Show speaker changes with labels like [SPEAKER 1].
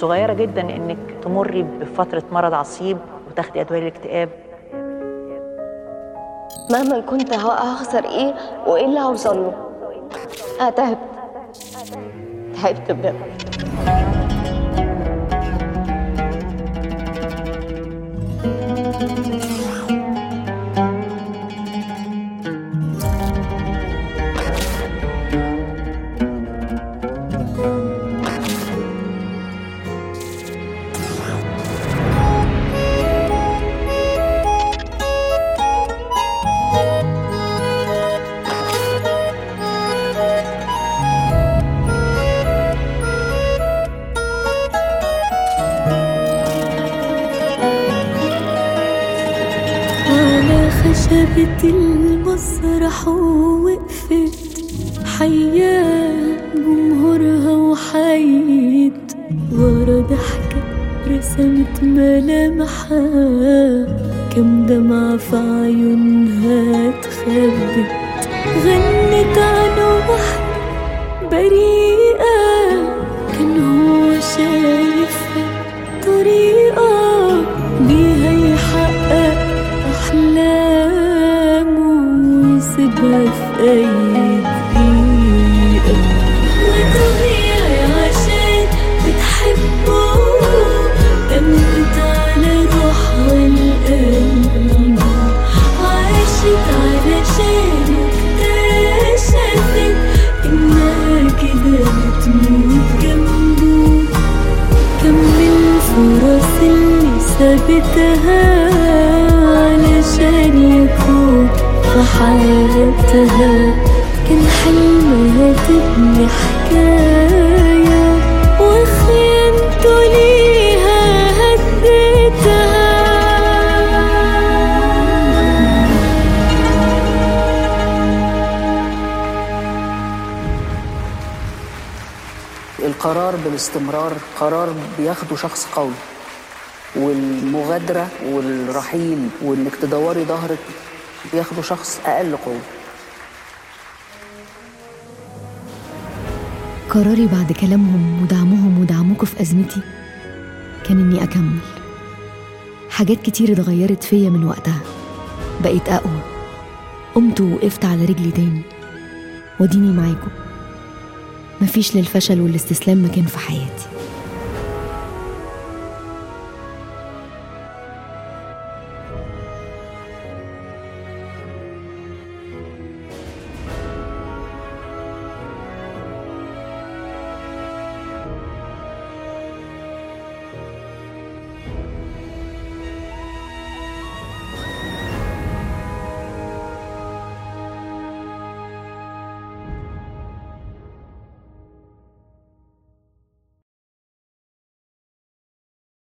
[SPEAKER 1] صغيره جدا انك تمري بفتره مرض عصيب وتاخدي ادويه الاكتئاب
[SPEAKER 2] مهما كنت هخسر ايه وايه اللي هوصل له انا تعبت تعبت بجد
[SPEAKER 3] على خشبة المسرح وقفت حياة جمهورها وحيت ورا ضحكة رسمت ملامحها كم دمعة في عيونها اتخبت غنت عن واحدة بريئة كان هو شايفها طريقة بيها يحقق أحلامه ويسيبها في أي دقيقة وطبيعي عشان بتحبه دمت على روحها القلب عاشت علشان اكتشفت إنها كده بتموت جنبه كم من فرص اللي سابتها علشان يكون في حياتها كان حلمها تبني حكاية وخيانته ليها هدتها
[SPEAKER 4] القرار بالاستمرار قرار بياخده شخص قوي والمغادرة والرحيل وانك تدوري ظهرك بياخده شخص اقل قوة
[SPEAKER 5] قراري بعد كلامهم ودعمهم ودعمكم في أزمتي كان إني أكمل حاجات كتير اتغيرت فيا من وقتها بقيت أقوى قمت ووقفت على رجلي تاني وديني معاكم مفيش للفشل والاستسلام مكان في حياتي